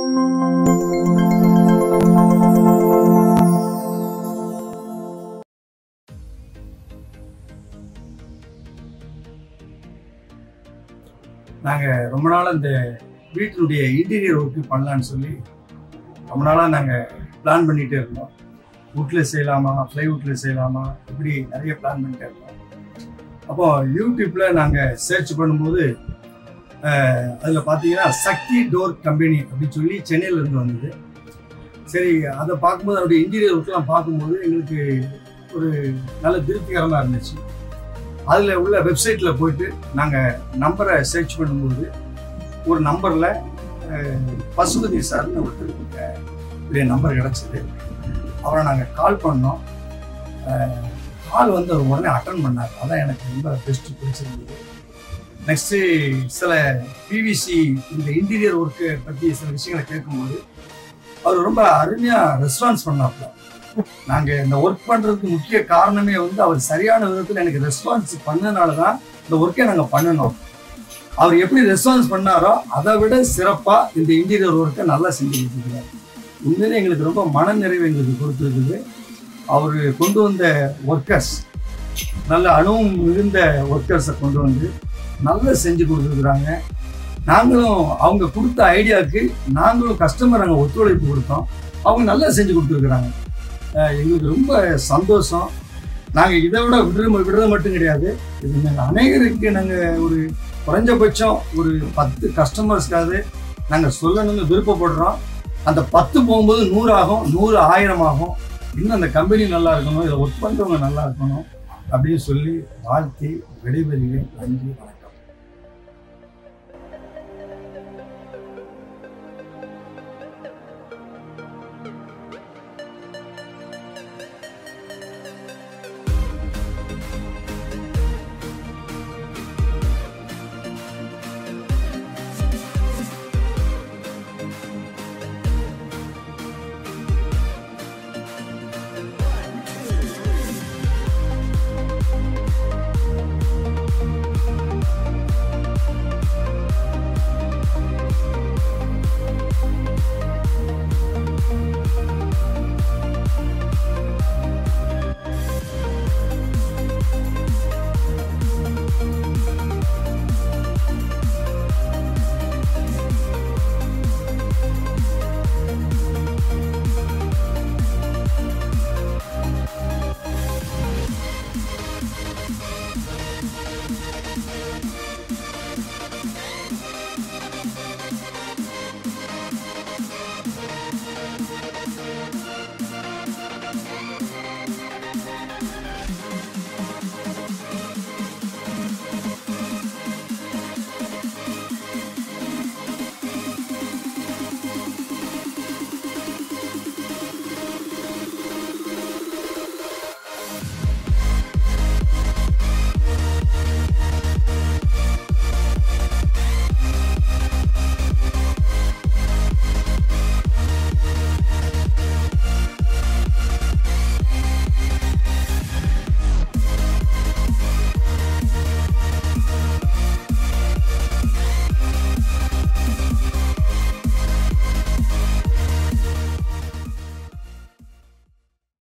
நாங்கள் ரொம்ப நாள் இந்த வீட்டினுடைய இன்டீரியர் ஒர்க்கு பண்ணலான்னு சொல்லி ரொம்ப நாளாக நாங்கள் பிளான் பண்ணிகிட்டே இருந்தோம் வுட்டில் செய்யலாமா ப்ளைவுட்டில் செய்யலாமா இப்படி நிறைய பிளான் பண்ணிட்டே இருந்தோம் அப்போ யூடியூப்பில் நாங்கள் சர்ச் பண்ணும்போது அதில் பார்த்தீங்கன்னா சக்தி டோர் கம்பெனி அப்படின்னு சொல்லி சென்னையில இருந்து வந்தது சரி அதை பார்க்கும்போது அதோடைய இன்டீரியர் ஒர்க்லாம் பார்க்கும்போது எங்களுக்கு ஒரு நல்ல திருப்திகரமாக இருந்துச்சு அதில் உள்ள வெப்சைட்டில் போயிட்டு நாங்கள் நம்பரை சர்ச் பண்ணும்போது ஒரு நம்பரில் பசுபதி சார்னு ஒருத்தருக்கு நம்பர் கிடச்சிது அவரை நாங்கள் கால் பண்ணோம் கால் வந்து அவர் உடனே அட்டன் பண்ணார் அதான் எனக்கு ரொம்ப பெஸ்ட்டு பிடிச்சிருந்தது நெக்ஸ்ட்டு சில பிவிசி இந்த இன்டீரியர் ஒர்க்கு பற்றி சில விஷயங்களை கேட்கும்போது அவர் ரொம்ப அருமையாக ரெஸ்பான்ஸ் பண்ணாப்ல நாங்கள் இந்த ஒர்க் பண்ணுறதுக்கு முக்கிய காரணமே வந்து அவர் சரியான விதத்தில் எனக்கு ரெஸ்பான்ஸ் பண்ணனால தான் இந்த ஒர்க்கை நாங்கள் பண்ணணும் அவர் எப்படி ரெஸ்பான்ஸ் பண்ணாரோ அதை விட சிறப்பாக இந்த இன்டீரியர் ஒர்க்கை நல்லா செஞ்சு கொடுத்துருக்காரு உண்மையிலே எங்களுக்கு ரொம்ப மன நிறைவு எங்களுக்கு கொடுத்துருக்குது அவர் கொண்டு வந்த ஒர்க்கர்ஸ் நல்ல அனுபவம் மிகுந்த ஒர்க்கர்ஸை கொண்டு வந்து நல்லா செஞ்சு கொடுத்துருக்குறாங்க நாங்களும் அவங்க கொடுத்த ஐடியாவுக்கு நாங்களும் கஸ்டமர் அங்கே ஒத்துழைப்பு கொடுத்தோம் அவங்க நல்லா செஞ்சு கொடுத்துருக்குறாங்க எங்களுக்கு ரொம்ப சந்தோஷம் நாங்கள் இதை விட விடுற விடுறது மட்டும் கிடையாது இது நாங்கள் அநேகருக்கு நாங்கள் ஒரு குறைஞ்சபட்சம் ஒரு பத்து கஸ்டமர்ஸ்க்காவது நாங்கள் சொல்லணும்னு விருப்பப்படுறோம் அந்த பத்து போகும்போது நூறு ஆகும் நூறு ஆயிரம் ஆகும் இன்னும் அந்த கம்பெனி நல்லா இருக்கணும் இதை ஒர்க் பண்ணுறவங்க நல்லா இருக்கணும் அப்படின்னு சொல்லி வாழ்த்தி விடைபெறுகிறேன் நன்றி வணக்கம்